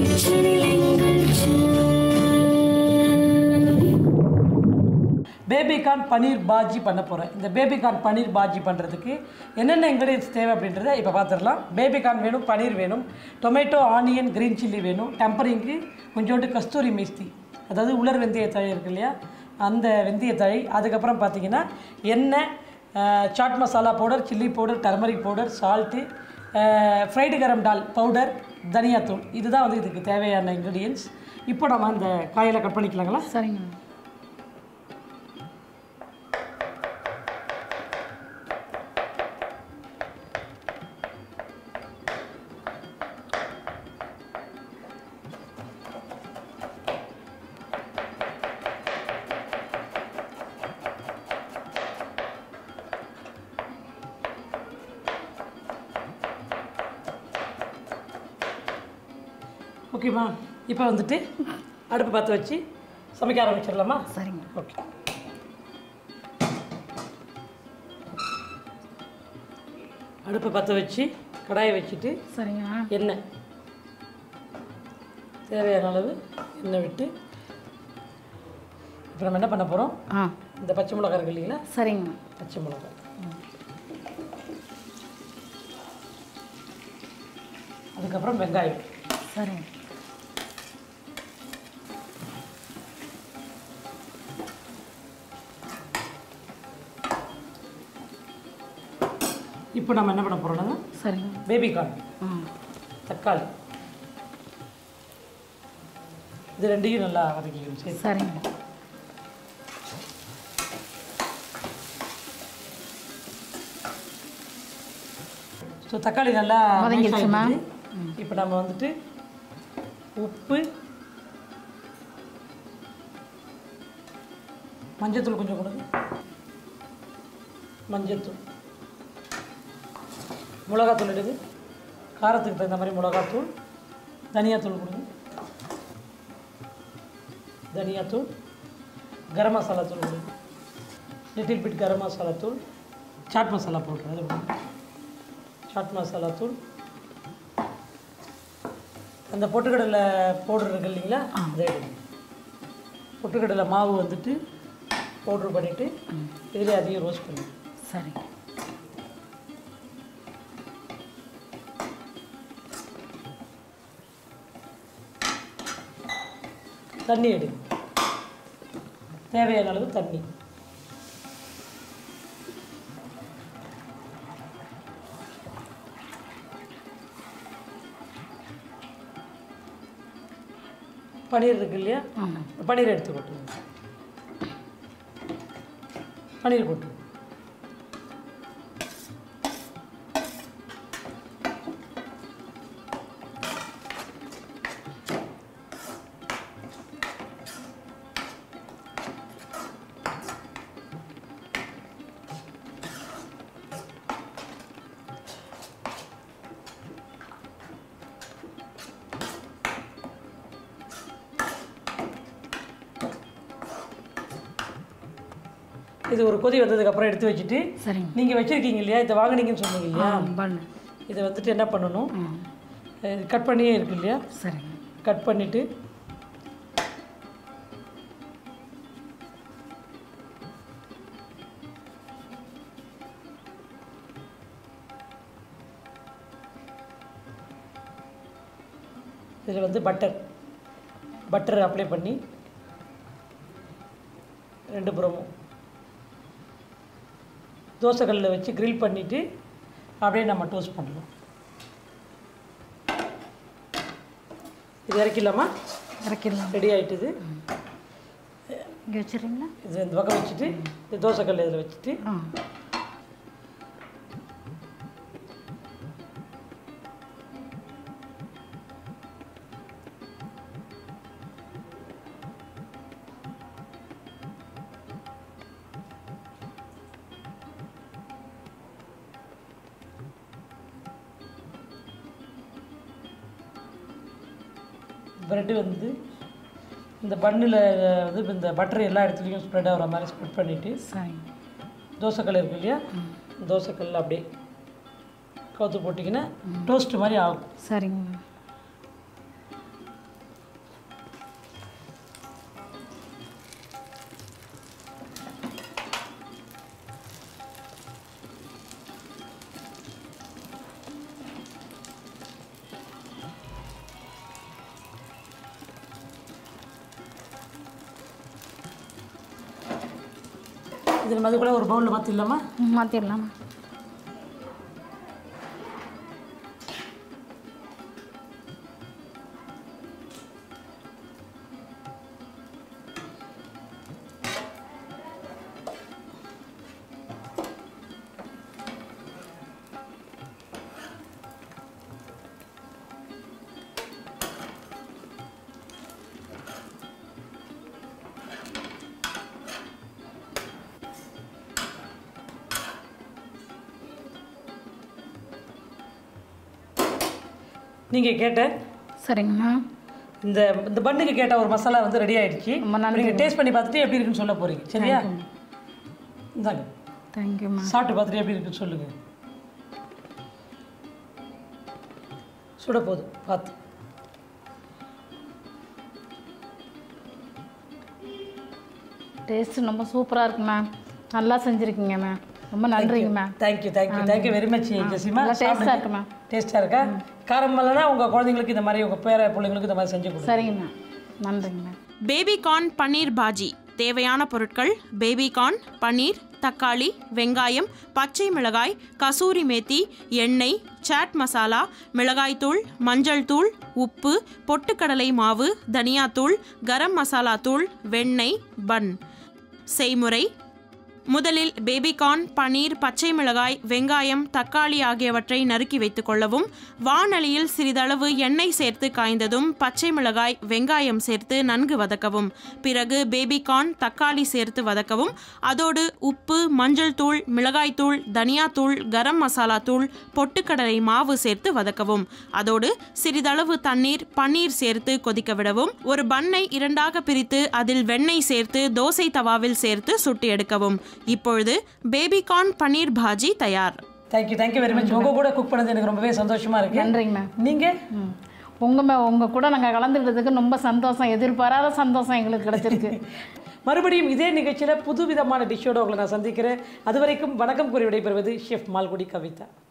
Baby corn பன்னீர் பாஜி பண்ண போகிறேன் இந்த பேபிகார்ன் பன்னீர் பாஜி பண்ணுறதுக்கு என்னென்ன இன்க்ரீடியன்ஸ் தேவை அப்படின்றத இப்போ பார்த்துடலாம் பேபிகார்ன் வேணும் பன்னீர் வேணும் டொமேட்டோ ஆனியன் க்ரீன் சில்லி வேணும் டெம்பரிங்க்கு கொஞ்சோண்டு கஸ்தூரி மேஸ்தி அதாவது உலர் வெந்தய தழை இருக்கு இல்லையா அந்த வெந்தய தழை அதுக்கப்புறம் பார்த்தீங்கன்னா எண்ணெய் chaat masala powder chilli powder turmeric powder salt fried கரம் டால் பவுடர் தனியாத்தூள் இதுதான் வந்து இதுக்கு தேவையான இன்க்ரீடியன்ஸ் இப்போ நம்ம அந்த காயெல்லாம் கட் பண்ணிக்கலாங்களா சரிங்க ஓகேம்மா இப்போ வந்துட்டு அடுப்பு பற்ற வச்சு சமைக்க ஆரம்பிச்சிடலாமா சரிங்க ஓகே அடுப்பை பற்ற வச்சு கடாயை வச்சுட்டு சரிங்க எண்ணெய் தேவையான அளவு எண்ணெய் விட்டு இப்போ நம்ம என்ன பண்ண போகிறோம் ஆ இந்த பச்சை மிளகா இருக்கு இல்லைங்களா சரிங்க பச்சை மிளகாய் அதுக்கப்புறம் வெங்காயம் சரிங்க இப்போ நம்ம என்ன பண்ண போகிறோம்னா சரிங்க பேபி கார்ன் ஆ தக்காளி இது ரெண்டையும் நல்லா வதக்கிக்கணும் சரி சரிங்க ஸோ தக்காளி நல்லா வதங்கிடுச்சுமா? இப்போ நம்ம வந்துட்டு உப்பு மஞ்சத்தூள் கொஞ்சம் கொடுங்க மஞ்சத்தூள் மிளகாத்தூள் எடுது காரத்துக்கு தகுந்த மாதிரி மிளகாத்தூள் தனியாத்தூள் கொடுங்க தனியாத்தூள் கரம் மசாலா தூள் கொடுங்க லிட்டில் பிட் கரம் மசாலா தூள் சாட் மசாலா பவுடர் அது கொடுங்க சாட் மசாலா தூள் அந்த பொட்டுக்கடலை பவுடர் இருக்கு இல்லைங்களா அதை எடுங்க பொட்டுக்கடலை மாவு வந்துட்டு பவுட்ரு பண்ணிவிட்டு இதிலே அதையும் ரோஸ்ட் பண்ணி சரிங்க தண்ணி எடுங்க தேவையான அளவு தண்ணி பன்னீர் இருக்கு இல்லையா ஆமாம் பன்னீர் எடுத்து கொட்டுங்க பன்னீர் கொட்டு இது ஒரு கொதி வந்ததுக்கப்புறம் எடுத்து வச்சுட்டு சரிங்க நீங்கள் வச்சுருக்கீங்க இல்லையா இதை வாங்குனீங்கன்னு சொன்னீங்க ஆ இல்லையா பண்ணு இதை வந்துட்டு என்ன பண்ணணும் ஆ கட் பண்ணியே இருக்கு இல்லையா சரிங்க கட் பண்ணிவிட்டு இதில் வந்து பட்டர் பட்டர் அப்ளை பண்ணி ரெண்டு புறமும் தோசைக்கல்லில் வச்சு grill பண்ணிவிட்டு அப்படியே நம்ம டோஸ்ட் பண்ணலாம் இது இறக்கிடலாமா இறக்கிடலாம் ரெடி ஆயிட்டுது இங்கே வச்சுறீங்களா இது இந்த பக்கம் வச்சுட்டு இது தோசைக்கல் இதில் வச்சுட்டு ஆ ப்ரெட்டு வந்து இந்த பன்னில் வந்து இந்த பட்டர் எல்லா இடத்துலையும் ஸ்ப்ரெட் ஆகிற மாதிரி ஸ்ப்ரெட் பண்ணிவிட்டு சரிங்க தோசைக்கல் இருக்கு இல்லையா தோசைக்கல்ல அப்படியே கவுத்து போட்டிங்கன்னா டோஸ்ட் மாதிரி ஆகும் சரிங்க இது நம்ம அதுக்குள்ளே ஒரு பவுலில் மாற்றிடலாமா மாற்றிடலாமா நீங்கள் கேட்ட சரிங்கம்மா இந்த இந்த பண்ணுக்கு கேட்ட ஒரு மசாலா வந்து ரெடி ஆயிடுச்சு ரொம்ப நன்றி. நீங்கள் டேஸ்ட் பண்ணி பார்த்துட்டு எப்படி இருக்குன்னு சொல்ல போகிறீங்க சரியா இந்தாங்க தேங்க்யூம்மா சாப்பிட்டு பார்த்துட்டு எப்படி இருக்குன்னு சொல்லுங்கள் சுட போகுது பார்த்து டேஸ்ட் ரொம்ப சூப்பராக இருக்குண்ணா நல்லா செஞ்சுருக்கீங்க மேம் ரொம்ப நன்றிங்க ma'am thank you thank you thank you very much Jesima நல்லா டேஸ்ட்டாக இருக்கு மேம் டேஸ்ட்டாக இருக்கா காரம் இல்லைன்னா உங்கள் குழந்தைங்களுக்கு இந்த மாதிரி உங்கள் பேர பிள்ளைங்களுக்கு இந்த மாதிரி செஞ்சு கொடுங்க சரிங்க மேம் நன்றிங்க மேம் பேபிகார்ன் பன்னீர் பாஜி தேவையான பொருட்கள் பேபிகார்ன் பன்னீர் தக்காளி வெங்காயம் பச்சை மிளகாய் கசூரி மேத்தி எண்ணெய் சாட் மசாலா மிளகாய்த்தூள் மஞ்சள் தூள் உப்பு பொட்டுக்கடலை மாவு தனியாத்தூள் கரம் மசாலா தூள் வெண்ணெய் பன் செய்முறை முதலில் பேபிகார்ன் பன்னீர் பச்சை மிளகாய் வெங்காயம் தக்காளி ஆகியவற்றை நறுக்கி வைத்துக் கொள்ளவும் வாணலியில் சிறிதளவு எண்ணெய் சேர்த்து காய்ந்ததும் பச்சை மிளகாய் வெங்காயம் சேர்த்து நன்கு வதக்கவும் பிறகு பேபிகார்ன் தக்காளி சேர்த்து வதக்கவும் அதோடு உப்பு மஞ்சள் தூள் மிளகாய் தூள் தனியாத்தூள் கரம் மசாலா தூள் பொட்டுக்கடலை மாவு சேர்த்து வதக்கவும் அதோடு சிறிதளவு தண்ணீர் பன்னீர் சேர்த்து கொதிக்க விடவும் ஒரு பண்ணை இரண்டாக பிரித்து அதில் வெண்ணெய் சேர்த்து தோசை தவாவில் சேர்த்து சுட்டு எடுக்கவும் இப்பொழுது பேபிகார்ன் பன்னீர் பாஜி தயார் தேங்க்யூ தேங்க்யூ வெரி மச் உங்கள் கூட குக் பண்ணது எனக்கு ரொம்பவே சந்தோஷமாக இருக்கு நன்றிங்க மேம் நீங்கள் ம் உங்கள் மே உங்கள் கூட நாங்கள் கலந்துக்கிட்டதுக்கு ரொம்ப சந்தோஷம் எதிர்பாராத சந்தோஷம் எங்களுக்கு கிடச்சிருக்கு மறுபடியும் இதே நிகழ்ச்சியில் புது விதமான டிஷ்ஷோட உங்களை நான் சந்திக்கிறேன் அது வரைக்கும் வணக்கம் கூறி விடைபெறுவது ஷெஃப் மால்குடி கவிதா